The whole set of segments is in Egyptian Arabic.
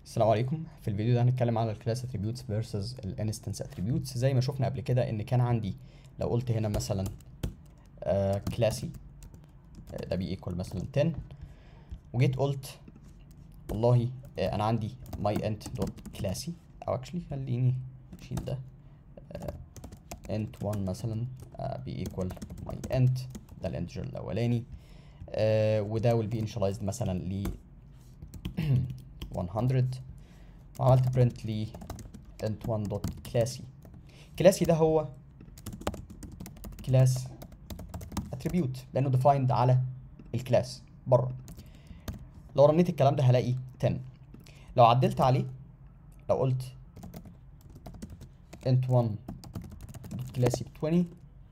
السلام عليكم في الفيديو ده هنتكلم على الكلاس اتريبيوتس فيرسز الانستنس اتريبيوتس زي ما شفنا قبل كده ان كان عندي لو قلت هنا مثلا كلاسي ده بي ايكوال مثلا 10 وجيت قلت والله آه، انا عندي ماي انت دوت كلاسي او اكشلي خليني اشيل ده انت 1 مثلا بي ايكوال ماي انت ده الانتجر الاولاني آه، وده will be initialized مثلا ل 100 وعملت print ل int1 dot classy classy ده هو class attribute لانه defined على الكلاس بره لو رنيت الكلام ده هلاقي 10 لو عدلت عليه لو قلت int1 dot classy ب 20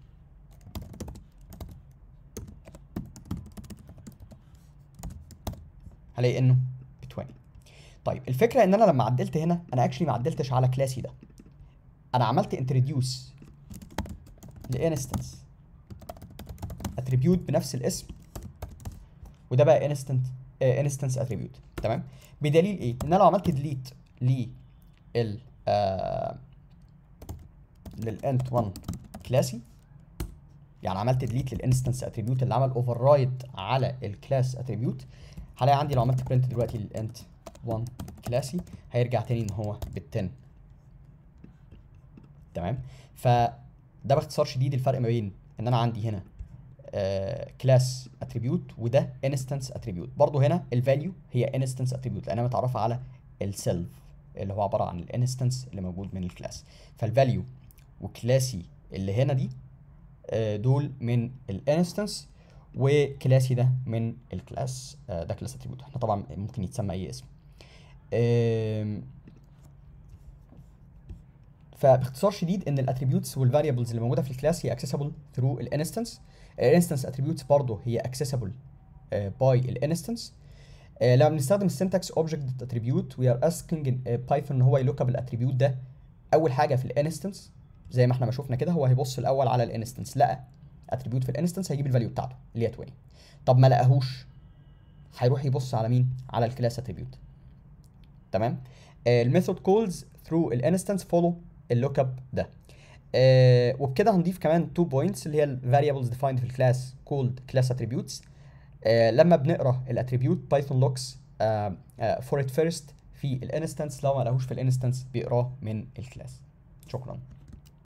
هلاقي انه ب 20 طيب الفكره ان انا لما عدلت هنا انا اكشلي ما عدلتش على كلاسي ده انا عملت انتروديوس لانستنس اتريبيوت بنفس الاسم وده بقى انستنت انستنس اتريبيوت تمام بدليل ايه ان انا لو عملت ديليت ل ال للانت 1 كلاسي يعني عملت ديليت للانستنس اتريبيوت اللي عمل اوفر رايد على الكلاس اتريبيوت هلاقي عندي لو عملت برنت دلوقتي للانت 1 كلاسي هيرجع تاني ان هو بال 10 تمام فده باختصار شديد الفرق ما بين ان انا عندي هنا كلاس uh, اتريبيوت وده انستنس اتريبيوت برضه هنا الفاليو هي انستنس اتريبيوت لانها متعرفه على السيلف اللي هو عباره عن الانستنس اللي موجود من الكلاس فالفاليو وكلاسي اللي هنا دي uh, دول من الانستنس وكلاسي ده من الكلاس uh, ده كلاس اتريبيوت احنا طبعا ممكن يتسمى اي اسم فباختصار شديد ان الاتريبيوتس والفاريبلز اللي موجوده في الكلاس هي اكسسبل ثرو الانستنس الانستنس اتريبيوتس برضه هي اكسسبل باي الانستنس لما بنستخدم السنتكس اوبجكت اتريبيوت وي ار اسكينج بايثون ان هو يلوك اب الاتريبيوت ده اول حاجه في الانستنس زي ما احنا ما شفنا كده هو هيبص الاول على الانستنس لقى اتريبيوت في الانستنس هيجيب الفاليو بتاعته اللي هي 20 طب ما لقاهوش هيروح يبص على مين على الكلاس اتريبيوت تمام الميثود كولز ثرو الانستنس فولو اللوك اب ده آه وبكده هنضيف كمان تو بوينتس اللي هي الفاريبلز ديفايند في الكلاس كولد كلاس اتريبيوتس لما بنقرا الاتريبيوت بايثون لوكس فور ات فيرست في الانستنس لو ما لقاهوش في الانستنس بيقراه من الكلاس شكرا